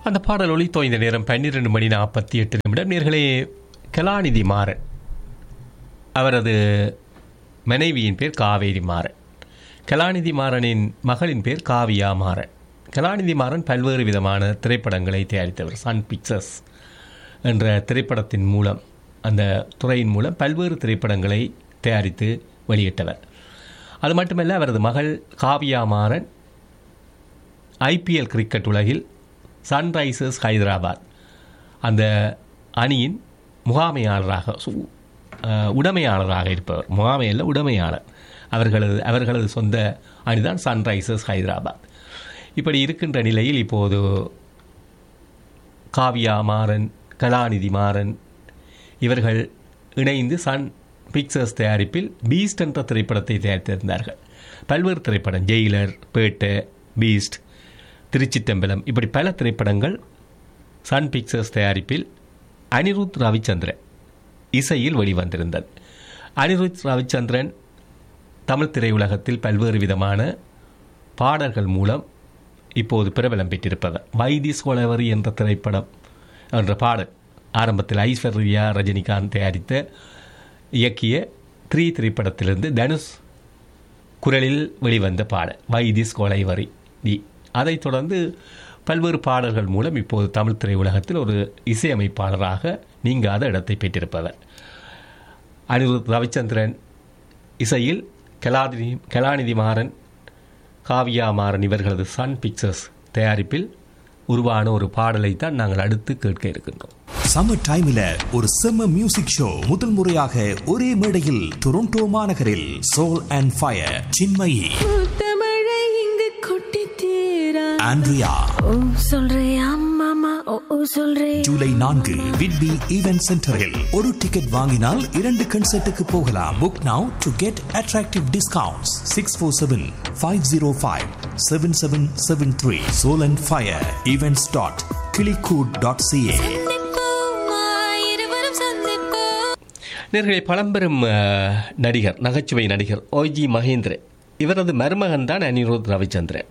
அந்த பாடல் ஒளி தோய்ந்த நேரம் பன்னிரெண்டு மணி நாற்பத்தி எட்டு நிமிடம் நேர்களே கலாநிதி மாறன் அவரது மனைவியின் பேர் காவேரி மாறன் கலாநிதி மாறனின் மகளின் பேர் காவியா மாறன் கலாநிதி மாறன் பல்வேறு விதமான திரைப்படங்களை தயாரித்தவர் சன் பிக்சர்ஸ் என்ற திரைப்படத்தின் மூலம் அந்த துறையின் மூலம் பல்வேறு திரைப்படங்களை தயாரித்து வெளியிட்டவர் அது மட்டுமல்ல அவரது மகள் காவியா மாறன் ஐபிஎல் கிரிக்கெட் உலகில் சன்ரைசர்ஸ் ஹைதராபாத் அந்த அணியின் முகாமையாளராக சு- அஹ், உடைமையாளராக இருப்பவர் முகாமையல்ல உடைமையாளர் அவர்களது அவர்களது சொந்த அணிதான் சன்ரைசர்ஸ் ஹைதராபாத் இப்படி இருக்கின்ற நிலையில் இப்போது காவியா மாறன் கலாநிதி மாறன் இவர்கள் இணைந்து சன் பிக்சர்ஸ் தயாரிப்பில் பீஸ்ட் என்ற திரைப்படத்தை தயாரித்திருந்தார்கள் பல்வேறு திரைப்படம் ஜெயிலர் பேட்டை பீஸ்ட் திருச்சிட்டம்பலம் இப்படி பல திரைப்படங்கள் சன் பிக்சர்ஸ் தயாரிப்பில் அனிருத் ரவிச்சந்திரன் இசையில் வெளிவந்திருந்தது அனிருத் ரவிச்சந்திரன் தமிழ் திரையுலகத்தில் பல்வேறு விதமான பாடல்கள் மூலம் இப்போது பிரபலம் பெற்றிருப்பவர் வைதி சோழவரி என்ற திரைப்படம் என்ற பாடல் ஆரம்பத்தில் ஐஸ்வர்யா ரஜினிகாந்த் தயாரித்த இயக்கிய த்ரீ திரைப்படத்திலிருந்து தனுஷ் குரலில் வெளிவந்த பாடல் வைதிஸ் கொலைவரி தி அதைத் தொடர்ந்து பல்வேறு பாடல்கள் மூலம் இப்போது தமிழ் திரையுலகத்தில் ஒரு இசையமைப்பாளராக நீங்காத இடத்தை பெற்றிருப்பவர் அனிருத் ரவிச்சந்திரன் இசையில் கலாநிதி கலாநிதி மாறன் காவியா மாறன் இவர்களது சன் பிக்சர்ஸ் தயாரிப்பில் உருவான ஒரு பாடலை தான் நாங்கள் அடுத்து கேட்க இருக்கின்றோம் சம்மர் டைம்ல ஒரு செம்ம மியூசிக் ஷோ முதல் முறையாக ஒரே மேடையில் டொரண்டோ மாநகரில் சோல் அண்ட் ஃபயர் சின்மயி முத்தமழை இங்கு கொட்டி தீரா ஆண்ட்ரியா ஓ சொல்றியா மாமா ஓ ஓ சொல்றே ஜூலை நான்கு விட்பி ஈவென்ட் சென்டரில் ஒரு டிக்கெட் வாங்கினால் இரண்டு கன்சர்ட்டுக்கு போகலாம் book now to get attractive discounts six four seven five zero five seven seven seven three soul and fire events dot kilikood dot CA இருவரும் சந்திப்போ நேர்களை பழம்பெரும் அஹ், நடிகர் நகைச்சுவை நடிகர் ஓஜி மகேந்திரன் இவரது மருமகன் தான் அனிருத் ரவிச்சந்திரன்